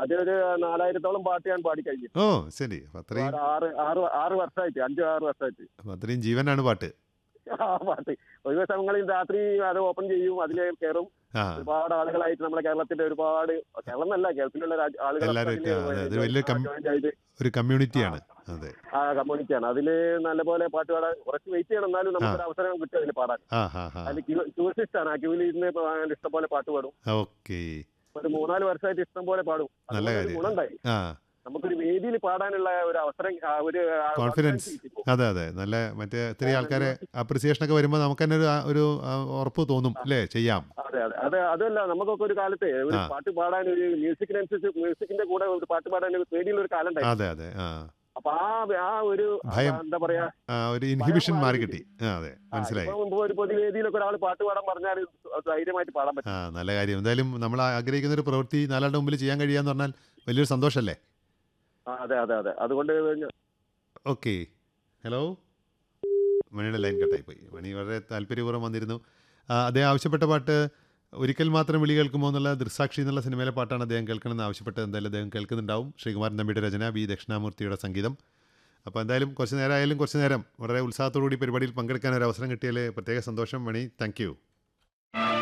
അതൊരു നാലായിരത്തോളം പാട്ട് ഞാൻ പാടി കഴിഞ്ഞു ഓ ശരി അപ്പം അത്രയും ഒരു ആറ് ആറ് ആറ് വർഷമായിട്ട് അഞ്ച് ആറ് വർഷമായിട്ട് അപ്പം അത്രയും ജീവനാണ് പാട്ട് ആ പാട്ട് ഒഴിവ് സമയങ്ങളിൽ രാത്രി അത് ഓപ്പൺ ചെയ്യും അതിൽ കയറും ആ ഒരുപാട് ആളുകളായിട്ട് നമ്മുടെ കേരളത്തിന്റെ ഒരുപാട് കേരളം എന്നല്ല ഗൾഫിലുള്ള രാജ്യ- ആളുകളൊക്കെ എല്ലാവരും അതില് അതെ, അതെ. അത് വലിയ കം- join ചെയ്ത് ഒരു കമ്മ്യൂണിറ്റിയാണ് അതെ ആ കമ്മ്യൂണിറ്റിയാണ് അതില് നല്ലപോലെ പാട്ട് പാടാൻ കുറച്ച് വെയിറ്റ് ചെയ്യണം എന്നാലും നമുക്കൊരു അവസരം കിട്ടും അതിൽ പാടാൻ ആ ഹാ ഹാ അതിൽ ക്യൂസിസ്റ്റ് ആണ് ആ ക്യൂവിൽ ഇരുന്ന് പാടാൻ ഇഷ്ടംപോലെ പാട്ട് പാടും ഓക്കെ ഒരു മൂന്നാല് വർഷമായിട്ട് ഇഷ്ടം പോലെ പാടും നല്ല അതുകൊണ്ട് ഒരു കാര്യം. ഗുണമുണ്ടായി ആ നമുക്കൊരു വേദിയിൽ പാടാനുള്ള ഒരു അവസരം ആ ഒരു ആ Confidence. confidence കിട്ടി. അതെ അതെ നല്ല മറ്റേ ഒത്തിരി ആൾക്കാരെ അപ്രിസിയേഷൻ ഒക്കെ വരുമ്പോൾ നമുക്ക് തന്നെ ഒരു ആ- ഒരു ആ, ഉറപ്പ് തോന്നും അല്ലേ ചെയ്യാം അതെ അതെ അതെ അതല്ല നമുക്കൊക്കെ ഒരു കാലത്ത് ഒരു ആ. പാട്ട് പാടാൻ ഒരു മ്യൂസിക്കിനനുസരിച്ച് മ്യൂസിക്കിന്റെ കൂടെ ഒരു പാട്ട് പാടാൻ ഒരു പേടിയുള്ള ഒരു കാലം ഉണ്ടായി അതെ അതെ ആ അപ്പൊ ആ ആ ഒരു ഭയം. എന്താ പറയാ ആ, ഒരു ഇൻഹിബിഷൻ മാറി മാറി കിട്ടി ആ അതെ ആ, മനസ്സിലായി ഇപ്പൊ മുമ്പ് ഒരു പൊതുവേദിയിലൊക്കെ ഒരാൾ പാട്ട് പാടാൻ പറഞ്ഞാൽ ധൈര്യമായിട്ട് പാടാൻ പറ്റും ആ നല്ല കാര്യം എന്തായാലും നമ്മൾ ആഗ്രഹിക്കുന്ന ഒരു പ്രവൃത്തി നാലാളുടെ മുമ്പിൽ ചെയ്യാൻ കഴിയാന്ന് പറഞ്ഞാൽ വലിയൊരു സന്തോഷമല്ലേ ആ, അതെ അതെ അതെ അതുകൊണ്ട് ഓക്കെ ഹലോ മണിയുടെ ലൈൻ കട്ടായി പോയി മണി വളരെ താല്പര്യപൂർവ്വം വന്നിരുന്നു ആ, അദ്ദേഹം ആവശ്യപ്പെട്ട പാട്ട് ഒരിക്കൽ മാത്രം വിളി കേൾക്കുമോ എന്നുള്ള ദൃസാക്ഷി എന്നുള്ള സിനിമയിലെ പാട്ടാണ് അദ്ദേഹം കേൾക്കണമെന്ന് ആവശ്യപ്പെട്ട് എന്തായാലും അദ്ദേഹം കേൾക്കുന്നുണ്ടാവും ശ്രീകുമാരൻ തമ്പിയുടെ രചന ബി ദക്ഷിണാമൂർത്തിയുടെ സംഗീതം അപ്പോൾ എന്തായാലും കുറച്ച് നേരം ആയാലും കുറച്ച് നേരം വളരെ ഉത്സാഹത്തോടുകൂടി പരിപാടിയിൽ പങ്കെടുക്കാൻ ഒരു അവസരം കിട്ടിയാൽ പ്രത്യേക സന്തോഷം മണി താങ്ക് യു